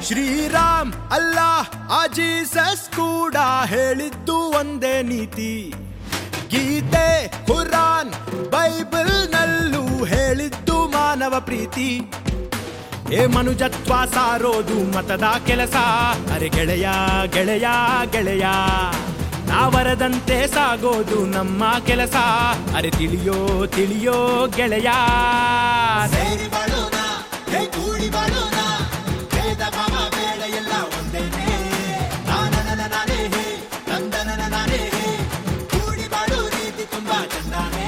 ಶ್ರೀರಾಮ್ ಅಲ್ಲ ಆ ಜೀಸಸ್ ಕೂಡ ಹೇಳಿದ್ದು ಒಂದೇ ನೀತಿ ಗೀತೆ ಕುರಾನ್ ಬೈಬಲ್ ನಲ್ಲೂ ಹೇಳಿದ್ದು ಮಾನವ ಪ್ರೀತಿ ಏ ಮನುಜತ್ವ ಸಾರೋದು ಮತದ ಕೆಲಸ ಅರೆ ಗೆಳೆಯ ಗೆಳೆಯ ಗೆಳೆಯ ನಾವರದಂತೆ ಸಾಗೋದು ನಮ್ಮ ಕೆಲಸ ಅರೆ ತಿಳಿಯೋ ತಿಳಿಯೋ ಗೆಳೆಯ ಸೇರಿ ಬಾಳೋಣ ಹೇ ಕೂಡಿ ಬಾಳೋಣ ಭೇದ ಭಾವ ಬೇಡ ಎಲ್ಲ ಒಂದೇನೆ ನಾನನ ನಾನೇ ಹೇ ನಂದನನ ನಾನೇ ಹೇ ಕೂಡಿ ಬಾಳೋ ರೀತಿ ತುಂಬಾ ಚಂದಾನೆ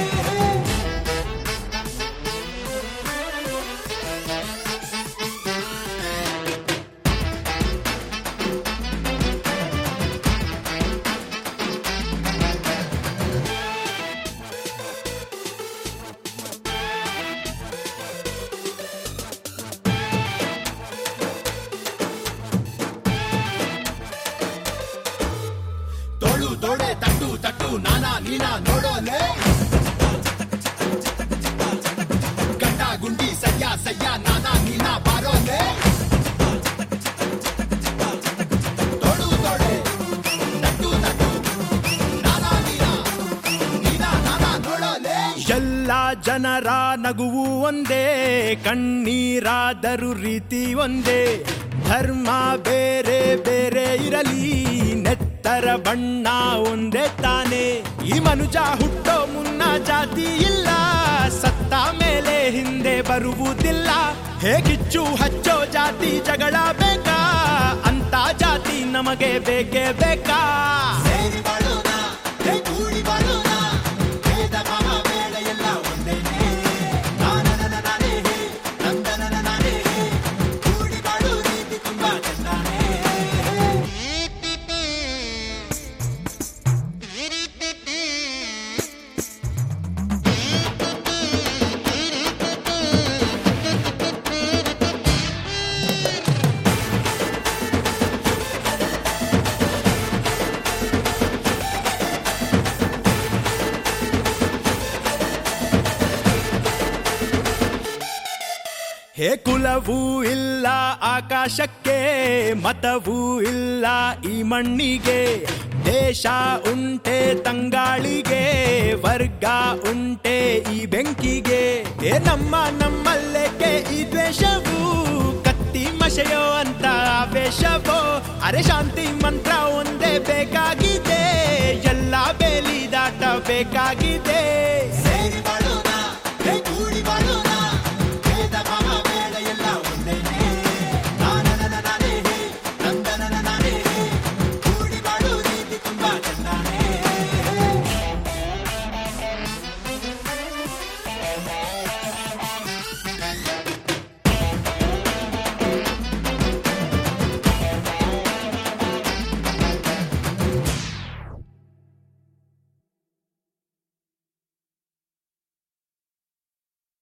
ತೋಳು ತೋಡೆ ತಟ್ಟು ತಟ್ಟು ನಾನಾ ನೀನಾ ನೋಡೋಲೆ ಗಂಡ ಗುಂಡಿ ಸಯ್ಯ ಸಯ್ಯ ನಾನಾ ನೀನಾ ಬಾರೋಲೆ ತೋಳು ತೋಡೆ ತಟ್ಟು ತಟ್ಟು ನಾನಾ ನೀನಾ ನೀನಾ ನಾನಾ ನೋಡೋಲೆ ಎಲ್ಲ ಜನರ ನಗುವು ಒಂದೇ ಕಣ್ಣೀರಾದರೂ ರೀತಿ ಒಂದೇ ಧರ್ಮ ಬೇರೆ ಬೇರೆ ಇರಲಿ ನೆತ್ತರ ಬಣ್ಣ ಒಂದೇ ತಾನೇ ಈ ಮನುಜ ಹುಟ್ಟೋ ಮುನ್ನ ಜಾತಿ ಇಲ್ಲ ಸತ್ತ ಮೇಲೆ ಹಿಂದೆ ಬರುವುದಿಲ್ಲ ಹೇಗಿಚ್ಚು ಹಚ್ಚೋ ಜಾತಿ ಜಗಳ ಬೇಕಾ ಅಂತ ಜಾತಿ ನಮಗೆ ಬೇಕೇ ಬೇಕಾ ಸೇರಿ ಬಾಳೋಣ ಹೇ ಕೂಡಿ ಬಾಳೋಣ ಭೇದ ಭಾವ ಬೇಡ ಎಲ್ಲ ಒಂದೇನೆ ನಾನನ ನಾನೇ ಹೇ ನಂದನನ ನಾನೇ ಹೇ ಕೂಡಿ ಬಾಳೋ ರೀತಿ ತುಂಬಾ ಚಂದಾನೆ ಹೇ ಕುಲವೂ ಇಲ್ಲ ಆಕಾಶಕ್ಕೆ ಮತವೂ ಇಲ್ಲ ಈ ಮಣ್ಣಿಗೆ ದೇಶ ಉಂಟೆ ತಂಗಾಳಿಗೆ ವರ್ಗ ಉಂಟೆ ಈ ಬೆಂಕಿಗೆ ಏ ನಮ್ಮ ನಮ್ಮಲ್ಲೇಕೆ ಈ ದ್ವೇಷವು ಕತ್ತಿ ಮಶೆಯೋ ಅಂತ ಆವೇಶವೋ ಅರೆ ಶಾಂತಿ ಮಂತ್ರ ಒಂದೇ ಬೇಕಾಗಿದೆ ಎಲ್ಲ ಬೇಲಿ ದಾಟ ಬೇಕಾಗಿದೆ